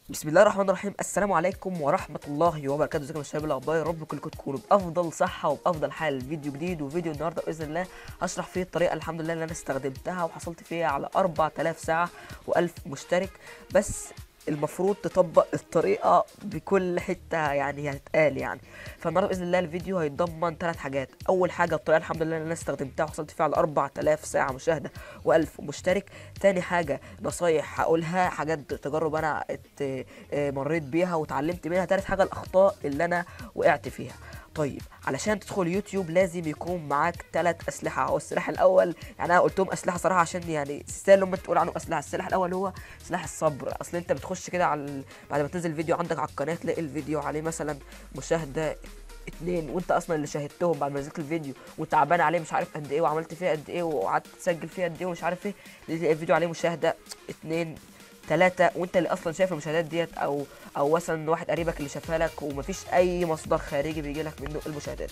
بسم الله الرحمن الرحيم السلام عليكم ورحمة الله وبركاته ازيكم يا شباب الأخبار يا رب كلكم تكونوا بأفضل صحة وبأفضل حال فيديو جديد وفيديو النهاردة بإذن الله هشرح فيه الطريقة الحمد لله اللي أنا استخدمتها وحصلت فيها على 4000 ساعة و1000 مشترك بس المفروض تطبق الطريقة بكل حتة يعني هتتقال يعني فالنهارده بإذن الله الفيديو هيتضمن ثلاث حاجات أول حاجة الطريقة الحمد لله اللي أنا استخدمتها وحصلت فيها على 4000 ساعة مشاهدة و1000 مشترك تاني حاجة نصايح هقولها حاجات تجارب أنا ات- اه مريت بيها واتعلمت منها تالت حاجة الأخطاء اللي أنا وقعت فيها طيب علشان تدخل يوتيوب لازم يكون معاك ثلاث اسلحه هو السلاح الاول يعني انا قلتهم اسلحه صراحه عشان يعني تستاهل لما تقول عنهم اسلحه السلاح الاول هو سلاح الصبر اصل انت بتخش كده على ال- بعد ما تنزل فيديو عندك على القناه تلاقي الفيديو عليه مثلا مشاهده اتنين وانت اصلا اللي شاهدتهم بعد ما نزلت الفيديو وتعبان عليه مش عارف قد ايه وعملت فيه قد ايه وقعدت تسجل فيه قد ايه ومش عارف ايه تلاقي الفيديو عليه مشاهده اتنين تلاتة وانت اللي اصلا شايف المشاهدات ديت او او مثلا واحد قريبك اللي شافها لك ومفيش اي مصدر خارجي بيجي لك منه المشاهدات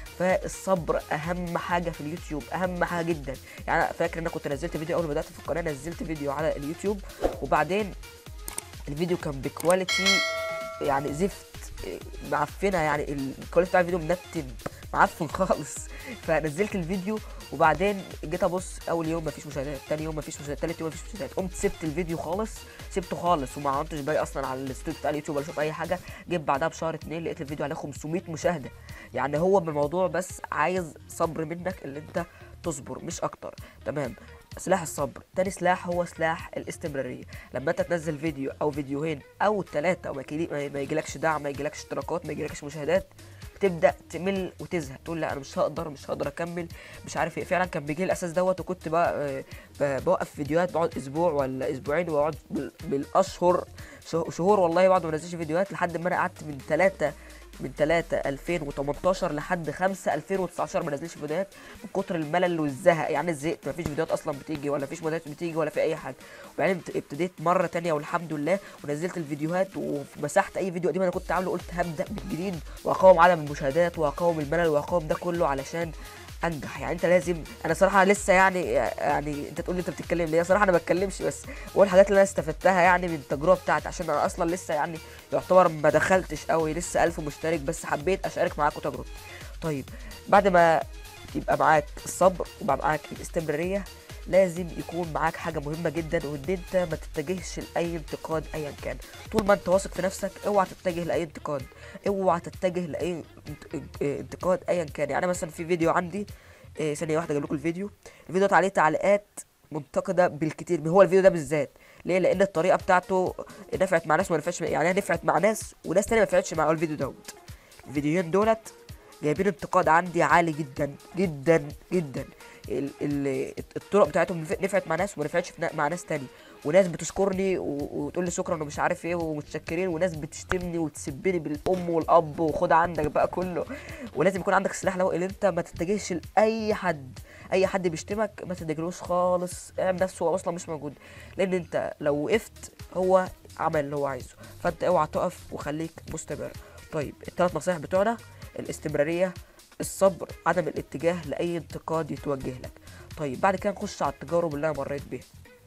فالصبر اهم حاجه في اليوتيوب اهم حاجه جدا يعني انا فاكر ان انا كنت نزلت فيديو اول ما بدات في القناه نزلت فيديو على اليوتيوب وبعدين الفيديو كان بكواليتي يعني زفت إيه، معفنه يعني الكواليتي بتاع الفيديو منتن معفن خالص فنزلت الفيديو وبعدين جيت ابص اول يوم مفيش مشاهدات تاني يوم مفيش مشاهدات تالت يوم مفيش مشاهدات قمت سبت الفيديو خالص سبته خالص وما عدتش باقي اصلا على الاستوديو بتاع اليوتيوب ولا اشوف اي حاجه جيت بعدها بشهر اتنين لقيت الفيديو عليه 500 مشاهده يعني هو من الموضوع بس عايز صبر منك اللي انت تصبر مش اكتر تمام سلاح الصبر تاني سلاح هو سلاح الاستمرارية لما انت تنزل فيديو او فيديوهين او ثلاثة وما يجي ما ما يجيلكش دعم ما يجيلكش اشتراكات ما يجيلكش مشاهدات بتبدا تمل وتزهق تقول لا انا مش هقدر مش هقدر اكمل مش عارف ايه فعلا كان بيجي لي الاساس دوت وكنت بقى آه، ب- بوقف فيديوهات بقعد اسبوع ولا اسبوعين واقعد بال- بالاشهر شه- شهور والله بقعد ما انزلش فيديوهات لحد ما انا قعدت من ثلاثة من 3 2018 لحد 5 2019 ما نزلش فيديوهات من كتر الملل والزهق يعني زهقت مفيش فيديوهات اصلا بتيجي ولا فيش موديلات بتيجي ولا في اي حاجه وبعدين ابت- ابتديت مره تانية والحمد لله ونزلت الفيديوهات ومسحت اي فيديو قديم انا كنت عامله قلت هبدا من جديد واقاوم عدم المشاهدات واقاوم الملل واقاوم ده كله علشان انجح يعني انت لازم انا صراحه لسه يعني يعني انت تقول لي انت بتتكلم ليه صراحه انا ما بتكلمش بس هو الحاجات اللي انا استفدتها يعني من التجربه بتاعتي عشان انا اصلا لسه يعني يعتبر ما دخلتش قوي لسه 1000 مشترك بس حبيت اشارك معاكم تجربتي طيب بعد ما يبقى معاك الصبر ويبقى معاك الاستمراريه لازم يكون معاك حاجه مهمه جدا وان انت ما تتجهش لاي انتقاد ايا كان طول ما انت واثق في نفسك اوعى تتجه لاي انتقاد اوعى تتجه لاي انت- اه، انتقاد ايا كان يعني مثلا في فيديو عندي اه، ثانيه واحده اجيب لكم الفيديو الفيديو ده عليه تعليقات منتقده بالكتير هو الفيديو ده بالذات ليه لان الطريقه بتاعته نفعت مع ناس وما نفعتش يعني هي نفعت مع ناس وناس تانية ما نفعتش مع الفيديو دوت الفيديوهين دولت جايبين انتقاد عندي عالي جدا جدا جدا ال ال الطرق بتاعتهم نف- نفعت مع ناس وما نفعتش في نا- مع ناس تاني وناس بتشكرني و- وتقول لي شكرا ومش عارف ايه ومتشكرين وناس بتشتمني وتسبني بالام والاب وخد عندك بقى كله ولازم يكون عندك سلاح لو اللي انت ما تتجهش لاي حد اي حد بيشتمك ما تتجهلوش خالص اعمل نفسه هو اصلا مش موجود لان انت لو وقفت هو عمل اللي هو عايزه فانت اوعى تقف وخليك مستمر طيب الثلاث نصايح بتوعنا الاستمراريه الصبر عدم الاتجاه لاي انتقاد يتوجه لك طيب بعد كده نخش على التجارب اللي انا مريت بيها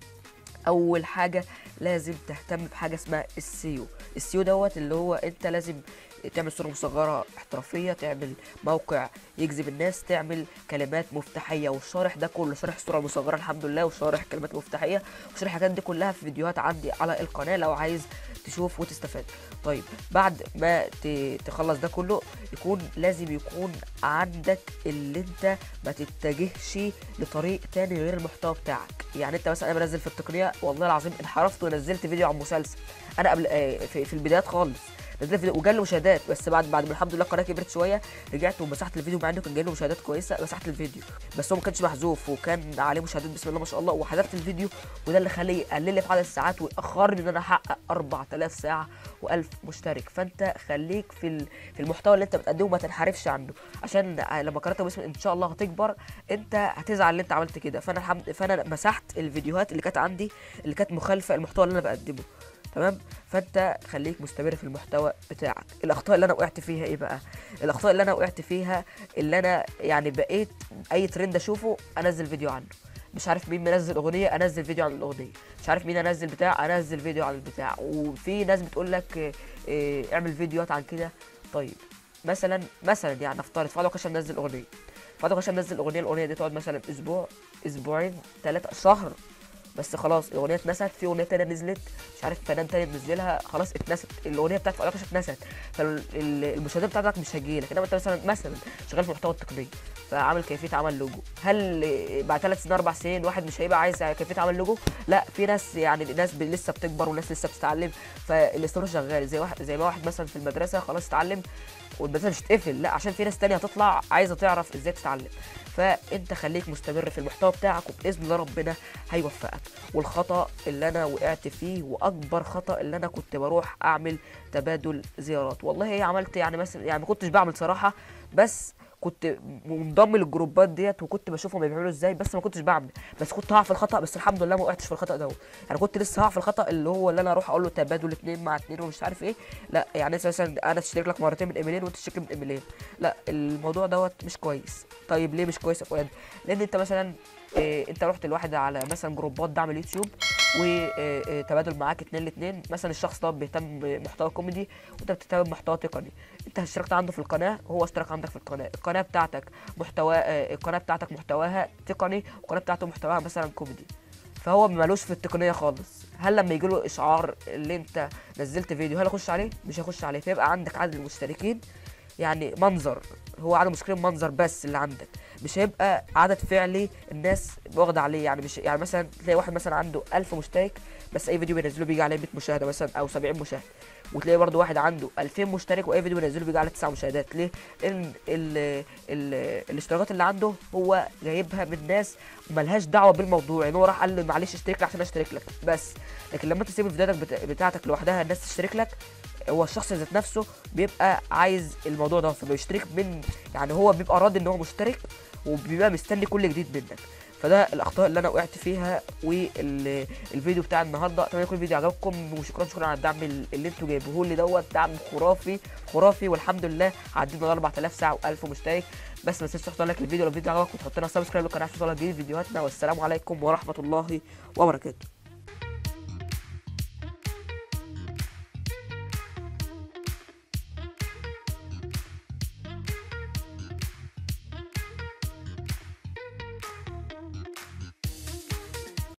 اول حاجه لازم تهتم بحاجه اسمها السيو السيو دوت اللي هو انت لازم تعمل صوره مصغره احترافيه تعمل موقع يجذب الناس تعمل كلمات مفتاحيه والشارح ده كله شارح الصوره المصغره الحمد لله وشارح كلمات مفتاحيه وشارح الحاجات دي كلها في فيديوهات عندي على القناه لو عايز تشوف وتستفاد طيب بعد ما ت- تخلص ده كله يكون لازم يكون عندك اللي انت ما تتجهش لطريق تاني غير المحتوى بتاعك يعني انت مثلا انا بنزل في التقنيه والله العظيم انحرفت ونزلت فيديو عن مسلسل انا قبل آه، في, في البدايات خالص نزلت فيديو وجالي مشاهدات بس بعد بعد ما الحمد لله القناه كبرت شويه رجعت ومسحت الفيديو مع انه كان جاي له مشاهدات كويسه مسحت الفيديو بس هو ما كانش محذوف وكان عليه مشاهدات بسم الله ما شاء الله وحذفت الفيديو وده اللي خليه يقلل لي في عدد الساعات ويأخرني ان انا احقق 4000 ساعه و1000 مشترك فانت خليك في ال- في المحتوى اللي انت بتقدمه ما تنحرفش عنه عشان لما قناه باسم ان شاء الله هتكبر انت هتزعل ان انت عملت كده فانا الحمد فانا مسحت الفيديوهات اللي كانت عندي اللي كانت مخالفه المحتوى اللي انا بقدمه تمام فانت خليك مستمر في المحتوى بتاعك الاخطاء اللي انا وقعت فيها ايه بقى الاخطاء اللي انا وقعت فيها اللي انا يعني بقيت اي ترند اشوفه انزل فيديو عنه مش عارف مين منزل اغنيه انزل فيديو عن الاغنيه مش عارف مين انزل بتاع انزل فيديو عن البتاع وفي ناس بتقول لك آه، آه، اعمل فيديوهات عن كده طيب مثلا مثلا يعني نفترض فؤاد عكاشة منزل اغنيه فؤاد عكاشة منزل اغنيه الاغنيه دي تقعد مثلا اسبوع اسبوعين ثلاثه شهر بس خلاص الاغنيه اتنست في اغنيه تانية نزلت مش عارف فنان تاني منزلها خلاص اتنست الاغنيه بتاعت فؤاد عكاشة اتنست فالمشاهدات بتاعتك مش هتجيلك انما انت مثلا مثلا شغال في محتوى التقنيه فعامل كيفيه عمل لوجو هل بعد ثلاث سنين اربع سنين واحد مش هيبقى عايز كيفيه عمل لوجو لا في ناس يعني ناس ب- لسه بتكبر وناس لسه بتتعلم فالاستمرار شغال زي واحد زي ما واحد مثلا في المدرسه خلاص اتعلم والمدرسه مش هتقفل لا عشان في ناس تانية هتطلع عايزه تعرف ازاي تتعلم فانت خليك مستمر في المحتوى بتاعك وباذن الله ربنا هيوفقك والخطا اللي انا وقعت فيه واكبر خطا اللي انا كنت بروح اعمل تبادل زيارات والله عملت يعني مثلا يعني ما كنتش بعمل صراحه بس كنت منضم للجروبات ديت وكنت بشوفهم بيعملوا ازاي بس ما كنتش بعمل بس كنت هقع في الخطا بس الحمد لله ما وقعتش في الخطا ده يعني كنت لسه هقع في الخطا اللي هو اللي انا اروح اقول له تبادل اتنين مع اتنين ومش عارف ايه لا يعني انت مثلا انا اشترك لك مرتين من ايميلين وانت تشترك من ايميلين لا الموضوع دوت مش كويس طيب ليه مش كويس يا فؤاد لان انت مثلا إيه انت رحت لواحد على مثلا جروبات دعم اليوتيوب وتبادل معاك اتنين لاتنين مثلا الشخص ده بيهتم بمحتوى كوميدي وانت بتهتم بمحتوى تقني انت اشتركت عنده في القناه وهو اشترك عندك في القناه القناه بتاعتك محتوى آه، القناه بتاعتك محتواها تقني والقناه بتاعته محتواها مثلا كوميدي فهو مالوش في التقنيه خالص هل لما يجي له اشعار اللي انت نزلت فيديو هل يخش عليه مش هيخش عليه فيبقى عندك عدد المشتركين يعني منظر هو عدد مشتركين منظر بس اللي عندك مش هيبقى عدد فعلي الناس واخده عليه يعني مش يعني مثلا تلاقي واحد مثلا عنده 1000 مشترك بس اي فيديو بينزله بيجي عليه 100 مشاهده مثلا او 70 مشاهده وتلاقي برضو واحد عنده 2000 مشترك واي فيديو بينزله بيجي عليه 9 مشاهدات ليه؟ لان ال ال الاشتراكات اللي عنده هو جايبها من ناس ملهاش دعوه بالموضوع يعني هو راح قال له معلش اشترك لي عشان اشترك لك بس لكن لما انت تسيب الفيديوهات بتا- بتاعتك لوحدها الناس تشترك لك هو الشخص ذات نفسه بيبقى عايز الموضوع ده فبيشترك من يعني هو بيبقى راضي ان هو مشترك وبيبقى مستني كل جديد منك فده الاخطاء اللي انا وقعت فيها والفيديو بتاع النهارده اتمنى يكون الفيديو عجبكم وشكرا شكرا على الدعم اللي انتوا جايبوه لي دوت دعم خرافي خرافي والحمد لله عدينا ال 4000 ساعه و1000 مشترك بس ما تنساش تحط لايك للفيديو لو الفيديو عجبك وتحط لنا سبسكرايب للقناه عشان توصلك جديد فيديوهاتنا والسلام عليكم ورحمه الله وبركاته